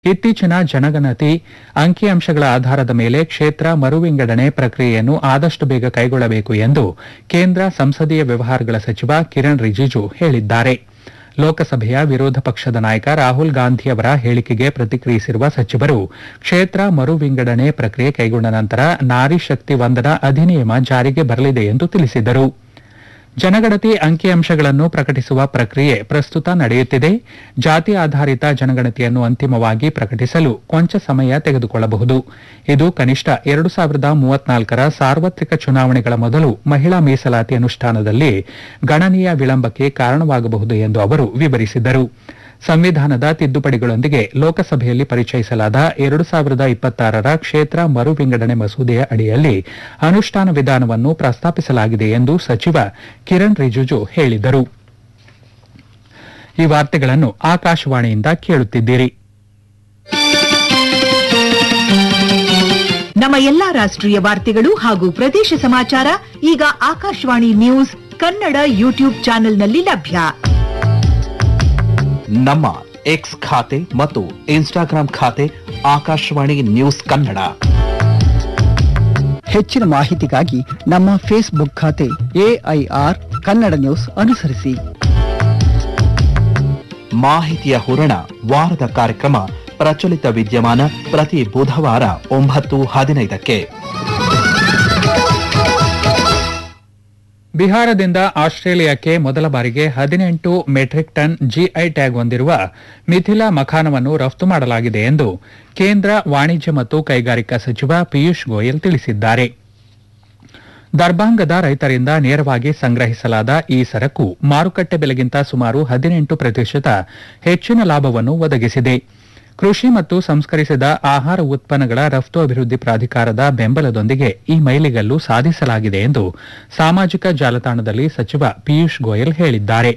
ಇತ್ತೀಚಿನ ಜನಗಣತಿ ಅಂಕಿಅಂಶಗಳ ಆಧಾರದ ಮೇಲೆ ಕ್ಷೇತ್ರ ಮರುವಿಂಗಡಣೆ ಪ್ರಕ್ರಿಯೆಯನ್ನು ಆದಷ್ಟು ಬೇಗ ಕೈಗೊಳ್ಳಬೇಕು ಎಂದು ಕೇಂದ್ರ ಸಂಸದೀಯ ವ್ಯವಹಾರಗಳ ಸಚಿವ ಕಿರಣ್ ರಿಜಿಜು ಹೇಳಿದ್ದಾರೆ ಲೋಕಸಭೆಯ ವಿರೋಧ ಪಕ್ಷದ ನಾಯಕ ರಾಹುಲ್ ಗಾಂಧಿ ಅವರ ಹೇಳಿಕೆಗೆ ಪ್ರತಿಕ್ರಿಯಿಸಿರುವ ಸಚಿವರು ಕ್ಷೇತ್ರ ಮರು ವಿಂಗಡಣೆ ಪ್ರಕ್ರಿಯೆ ಕೈಗೊಂಡ ನಂತರ ನಾರಿ ಶಕ್ತಿ ವಂದನಾ ಅಧಿನಿಯಮ ಜಾರಿಗೆ ಬರಲಿದೆ ಎಂದು ತಿಳಿಸಿದರು ಜನಗಣತಿ ಅಂಕಿಅಂಶಗಳನ್ನು ಪ್ರಕಟಿಸುವ ಪ್ರಕ್ರಿಯೆ ಪ್ರಸ್ತುತ ನಡೆಯುತ್ತಿದೆ ಜಾತಿ ಆಧಾರಿತ ಜನಗಣತಿಯನ್ನು ಅಂತಿಮವಾಗಿ ಪ್ರಕಟಿಸಲು ಕೊಂಚ ಸಮಯ ತೆಗೆದುಕೊಳ್ಳಬಹುದು ಇದು ಕನಿಷ್ಠ ಎರಡು ಸಾವಿರದ ಮೂವತ್ನಾಲ್ಕರ ಸಾರ್ವತ್ರಿಕ ಚುನಾವಣೆಗಳ ಮೊದಲು ಮಹಿಳಾ ಮೀಸಲಾತಿ ಅನುಷ್ಠಾನದಲ್ಲಿ ಗಣನೀಯ ವಿಳಂಬಕ್ಕೆ ಕಾರಣವಾಗಬಹುದು ಎಂದು ಅವರು ವಿವರಿಸಿದರು ಸಂವಿಧಾನದ ತಿದ್ದುಪಡಿಗಳೊಂದಿಗೆ ಲೋಕಸಭೆಯಲ್ಲಿ ಪರಿಚಯಿಸಲಾದ ಎರಡು ಸಾವಿರದ ಇಪ್ಪತ್ತಾರರ ಕ್ಷೇತ್ರ ಮರು ವಿಂಗಡಣೆ ಮಸೂದೆಯ ಅಡಿಯಲ್ಲಿ ಅನುಷ್ಠಾನ ವಿಧಾನವನ್ನು ಪ್ರಸ್ತಾಪಿಸಲಾಗಿದೆ ಎಂದು ಸಚಿವ ಕಿರಣ್ ರಿಜಿಜು ಹೇಳಿದರು ಈ ವಾರ್ತೆಗಳನ್ನು ಆಕಾಶವಾಣಿಯಿಂದ ಕೇಳುತ್ತಿದ್ದೀರಿ ನಮ್ಮ ಎಲ್ಲಾ ರಾಷ್ಟ್ರೀಯ ವಾರ್ತೆಗಳು ಹಾಗೂ ಪ್ರದೇಶ ಸಮಾಚಾರ ಈಗ ಆಕಾಶವಾಣಿ ನ್ಯೂಸ್ ಕನ್ನಡ ಯೂಟ್ಯೂಬ್ ಚಾನೆಲ್ನಲ್ಲಿ ಲಭ್ಯ ನಮ್ಮ ಎಕ್ಸ್ ಖಾತೆ ಮತ್ತು ಇನ್ಸ್ಟಾಗ್ರಾಂ ಖಾತೆ ಆಕಾಶವಾಣಿ ನ್ಯೂಸ್ ಕನ್ನಡ ಹೆಚ್ಚಿನ ಮಾಹಿತಿಗಾಗಿ ನಮ್ಮ ಫೇಸ್ಬುಕ್ ಖಾತೆ ಎಐಆರ್ ಕನ್ನಡ ನ್ಯೂಸ್ ಅನುಸರಿಸಿ ಮಾಹಿತಿಯ ಹೂರಣ ವಾರದ ಕಾರ್ಯಕ್ರಮ ಪ್ರಚಲಿತ ವಿದ್ಯಮಾನ ಪ್ರತಿ ಬುಧವಾರ ಒಂಬತ್ತು ಹದಿನೈದಕ್ಕೆ ಬಿಹಾರದಿಂದ ಆಸ್ಟ್ರೇಲಿಯಾಕ್ಕೆ ಮೊದಲ ಬಾರಿಗೆ ಹದಿನೆಂಟು ಮೆಟ್ರಿಕ್ ಟನ್ ಜಿಐ ಟ್ಯಾಗ್ ಹೊಂದಿರುವ ಮಿಥಿಲಾ ಮಖಾನವನ್ನು ರಫ್ತು ಮಾಡಲಾಗಿದೆ ಎಂದು ಕೇಂದ್ರ ವಾಣಿಜ್ಯ ಮತ್ತು ಕೈಗಾರಿಕಾ ಸಚಿವ ಪಿಯೂಷ್ ಗೋಯಲ್ ತಿಳಿಸಿದ್ದಾರೆ ದರ್ಬಾಂಗದ ರೈತರಿಂದ ನೇರವಾಗಿ ಸಂಗ್ರಹಿಸಲಾದ ಈ ಸರಕು ಮಾರುಕಟ್ಟೆ ಬೆಲೆಗಿಂತ ಸುಮಾರು ಹದಿನೆಂಟು ಪ್ರತಿಶತ ಹೆಚ್ಚಿನ ಲಾಭವನ್ನು ಒದಗಿಸಿದೆ ಕೃಷಿ ಮತ್ತು ಸಂಸ್ಕರಿಸಿದ ಆಹಾರ ಉತ್ಪನ್ನಗಳ ರಫ್ತು ಅಭಿವೃದ್ಧಿ ಪ್ರಾಧಿಕಾರದ ಬೆಂಬಲದೊಂದಿಗೆ ಈ ಮೈಲಿಗಲ್ಲು ಸಾಧಿಸಲಾಗಿದೆ ಎಂದು ಸಾಮಾಜಿಕ ಜಾಲತಾಣದಲ್ಲಿ ಸಚಿವ ಪಿಯೂಷ್ ಗೋಯಲ್ ಹೇಳಿದ್ದಾರೆ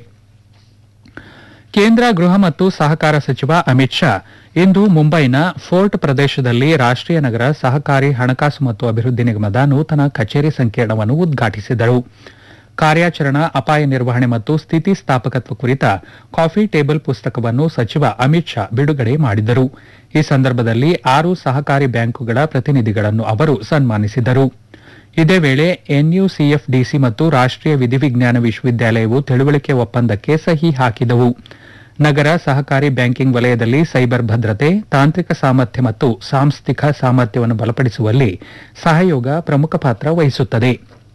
ಕೇಂದ್ರ ಗೃಹ ಮತ್ತು ಸಹಕಾರ ಸಚಿವ ಅಮಿತ್ ಶಾ ಇಂದು ಮುಂಬೈನ ಫೋರ್ಟ್ ಪ್ರದೇಶದಲ್ಲಿ ರಾಷ್ಟೀಯ ನಗರ ಸಹಕಾರಿ ಹಣಕಾಸು ಮತ್ತು ಅಭಿವೃದ್ಧಿ ನಿಗಮದ ನೂತನ ಕಚೇರಿ ಸಂಕೀರ್ಣವನ್ನು ಉದ್ಘಾಟಿಸಿದರು ಕಾರ್ಯಾಚರಣಾ ಅಪಾಯ ನಿರ್ವಹಣೆ ಮತ್ತು ಸ್ಥಿತಿಸ್ಥಾಪಕತ್ವ ಕುರಿತ ಕಾಫಿ ಟೇಬಲ್ ಪುಸ್ತಕವನ್ನು ಸಚಿವ ಅಮಿತ್ ಶಾ ಬಿಡುಗಡೆ ಮಾಡಿದರು ಈ ಸಂದರ್ಭದಲ್ಲಿ ಆರು ಸಹಕಾರಿ ಬ್ಯಾಂಕುಗಳ ಪ್ರತಿನಿಧಿಗಳನ್ನು ಅವರು ಸನ್ಮಾನಿಸಿದರು ಇದೇ ವೇಳೆ ಎನ್ಯುಸಿಎಫ್ಡಿಸಿ ಮತ್ತು ರಾಷ್ಟೀಯ ವಿಧಿವಿಜ್ಞಾನ ವಿಶ್ವವಿದ್ಯಾಲಯವು ತಿಳುವಳಿಕೆ ಒಪ್ಪಂದಕ್ಕೆ ಸಹಿ ಹಾಕಿದವು ನಗರ ಸಹಕಾರಿ ಬ್ಯಾಂಕಿಂಗ್ ವಲಯದಲ್ಲಿ ಸೈಬರ್ ಭದ್ರತೆ ತಾಂತ್ರಿಕ ಸಾಮರ್ಥ್ಯ ಮತ್ತು ಸಾಂಸ್ಥಿಕ ಸಾಮರ್ಥ್ಯವನ್ನು ಬಲಪಡಿಸುವಲ್ಲಿ ಸಹಯೋಗ ಪ್ರಮುಖ ಪಾತ್ರ ವಹಿಸುತ್ತದೆ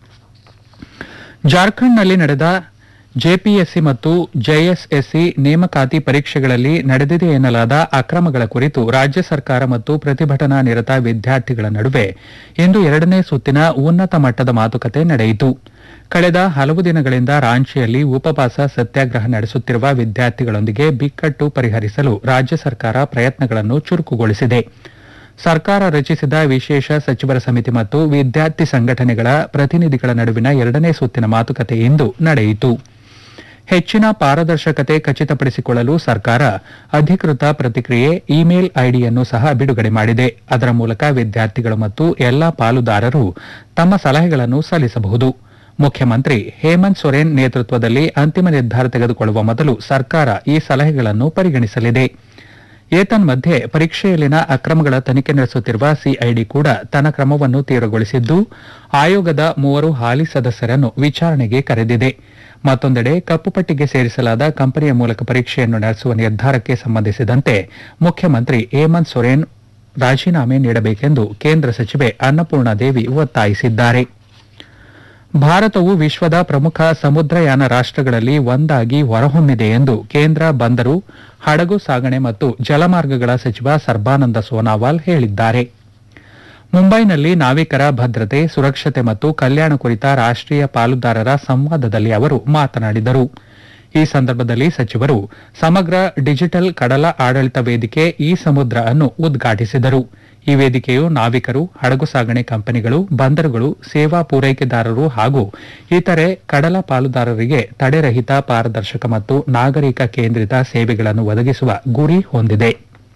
ಜಾರ್ಖಂಡ್ನಲ್ಲಿ ನಡೆದ ಜೆಪಿಎಸ್ಸಿ ಮತ್ತು ಜೆಎಸ್ಎಸ್ಸಿ ನೇಮಕಾತಿ ಪರೀಕ್ಷೆಗಳಲ್ಲಿ ನಡೆದಿದೆ ಎನ್ನಲಾದ ಅಕ್ರಮಗಳ ಕುರಿತು ರಾಜ್ಯ ಸರ್ಕಾರ ಮತ್ತು ಪ್ರತಿಭಟನಾ ನಿರತ ವಿದ್ಯಾರ್ಥಿಗಳ ನಡುವೆ ಇಂದು ಎರಡನೇ ಸುತ್ತಿನ ಉನ್ನತ ಮಟ್ಟದ ಮಾತುಕತೆ ನಡೆಯಿತು ಕಳೆದ ಹಲವು ದಿನಗಳಿಂದ ರಾಂಚಿಯಲ್ಲಿ ಉಪವಾಸ ಸತ್ಯಾಗ್ರಹ ನಡೆಸುತ್ತಿರುವ ವಿದ್ಯಾರ್ಥಿಗಳೊಂದಿಗೆ ಬಿಕ್ಕಟ್ಟು ಪರಿಹರಿಸಲು ರಾಜ್ಯ ಸರ್ಕಾರ ಪ್ರಯತ್ನಗಳನ್ನು ಚುರುಕುಗೊಳಿಸಿದೆ ಸರ್ಕಾರ ರಚಿಸಿದ ವಿಶೇಷ ಸಚಿವರ ಸಮಿತಿ ಮತ್ತು ವಿದ್ಯಾರ್ಥಿ ಸಂಘಟನೆಗಳ ಪ್ರತಿನಿಧಿಗಳ ನಡುವಿನ ಎರಡನೇ ಸುತ್ತಿನ ಮಾತುಕತೆ ಇಂದು ನಡೆಯಿತು ಹೆಚ್ಚಿನ ಪಾರದರ್ಶಕತೆ ಖಚಿತಪಡಿಸಿಕೊಳ್ಳಲು ಸರ್ಕಾರ ಅಧಿಕೃತ ಪ್ರತಿಕ್ರಿಯೆ ಇಮೇಲ್ ಐಡಿಯನ್ನು ಸಹ ಬಿಡುಗಡೆ ಮಾಡಿದೆ ಅದರ ಮೂಲಕ ವಿದ್ಯಾರ್ಥಿಗಳು ಮತ್ತು ಎಲ್ಲಾ ಪಾಲುದಾರರು ತಮ್ಮ ಸಲಹೆಗಳನ್ನು ಸಲ್ಲಿಸಬಹುದು ಮುಖ್ಯಮಂತ್ರಿ ಹೇಮಂತ್ ಸೊರೇನ್ ನೇತೃತ್ವದಲ್ಲಿ ಅಂತಿಮ ನಿರ್ಧಾರ ತೆಗೆದುಕೊಳ್ಳುವ ಮೊದಲು ಸರ್ಕಾರ ಈ ಸಲಹೆಗಳನ್ನು ಪರಿಗಣಿಸಲಿದೆ ಏತನ್ಮಧ್ಯೆ ಪರೀಕ್ಷೆಯಲ್ಲಿನ ಅಕ್ರಮಗಳ ತನಿಖೆ ನಡೆಸುತ್ತಿರುವ ಸಿಐಡಿ ಕೂಡ ತನ್ನ ಕ್ರಮವನ್ನು ತೀವ್ರಗೊಳಿಸಿದ್ದು ಆಯೋಗದ ಮೂವರು ಹಾಲಿ ಸದಸ್ಯರನ್ನು ವಿಚಾರಣೆಗೆ ಕರೆದಿದೆ ಮತ್ತೊಂದೆಡೆ ಕಪ್ಪುಪಟ್ಟಿಗೆ ಸೇರಿಸಲಾದ ಕಂಪನಿಯ ಮೂಲಕ ಪರೀಕ್ಷೆಯನ್ನು ನಡೆಸುವ ನಿರ್ಧಾರಕ್ಕೆ ಸಂಬಂಧಿಸಿದಂತೆ ಮುಖ್ಯಮಂತ್ರಿ ಹೇಮಂತ್ ಸೊರೇನ್ ರಾಜೀನಾಮೆ ನೀಡಬೇಕೆಂದು ಕೇಂದ್ರ ಸಚಿವೆ ಅನ್ನಪೂರ್ಣಾದೇವಿ ಒತ್ತಾಯಿಸಿದ್ದಾರೆ ಭಾರತವು ವಿಶ್ವದ ಪ್ರಮುಖ ಸಮುದ್ರಯಾನ ರಾಷ್ಟಗಳಲ್ಲಿ ಒಂದಾಗಿ ಹೊರಹೊಮ್ಮಿದೆ ಎಂದು ಕೇಂದ್ರ ಬಂದರು ಹಡಗು ಸಾಗಣೆ ಮತ್ತು ಜಲಮಾರ್ಗಗಳ ಸಚಿವ ಸರ್ಬಾನಂದ ಸೋನಾವಾಲ್ ಹೇಳಿದ್ದಾರೆ ಮುಂಬೈನಲ್ಲಿ ನಾವಿಕರ ಭದ್ರತೆ ಸುರಕ್ಷತೆ ಮತ್ತು ಕಲ್ಯಾಣ ಕುರಿತ ರಾಷ್ಟೀಯ ಪಾಲುದಾರರ ಸಂವಾದದಲ್ಲಿ ಅವರು ಮಾತನಾಡಿದರು ಈ ಸಂದರ್ಭದಲ್ಲಿ ಸಚಿವರು ಸಮಗ್ರ ಡಿಜಿಟಲ್ ಕಡಲ ಆಡಳಿತ ವೇದಿಕೆ ಈ ಸಮುದ್ರ ಅನ್ನು ಉದ್ಘಾಟಿಸಿದರು ಈ ವೇದಿಕೆಯು ನಾವಿಕರು ಹಡಗು ಸಾಗಣೆ ಕಂಪನಿಗಳು ಬಂದರುಗಳು ಸೇವಾ ಪೂರೈಕೆದಾರರು ಹಾಗೂ ಇತರೆ ಕಡಲ ಪಾಲುದಾರರಿಗೆ ತಡೆರಹಿತ ಪಾರದರ್ಶಕ ಮತ್ತು ನಾಗರಿಕ ಕೇಂದ್ರಿತ ಸೇವೆಗಳನ್ನು ಒದಗಿಸುವ ಗುರಿ ಹೊಂದಿದೆ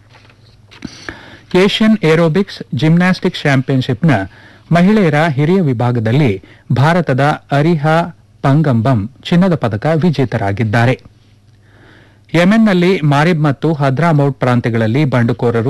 ಏಷ್ಯನ್ ಏರೋಬಿಕ್ಸ್ ಜಿಮ್ನಾಸ್ಟಿಕ್ ಚಾಂಪಿಯನ್ಶಿಪ್ನ ಮಹಿಳೆಯರ ಹಿರಿಯ ವಿಭಾಗದಲ್ಲಿ ಭಾರತದ ಅರಿಹಾ ಪಂಗಂಬಂ ಚಿನ್ನದ ಪದಕ ವಿಜೇತರಾಗಿದ್ದಾರೆ ಯೆಮೆನ್ನಲ್ಲಿ ಮಾರಿಬ್ ಮತ್ತು ಹದ್ರಾಮೌಟ್ ಪ್ರಾಂತ್ಯಗಳಲ್ಲಿ ಬಂಡುಕೋರರು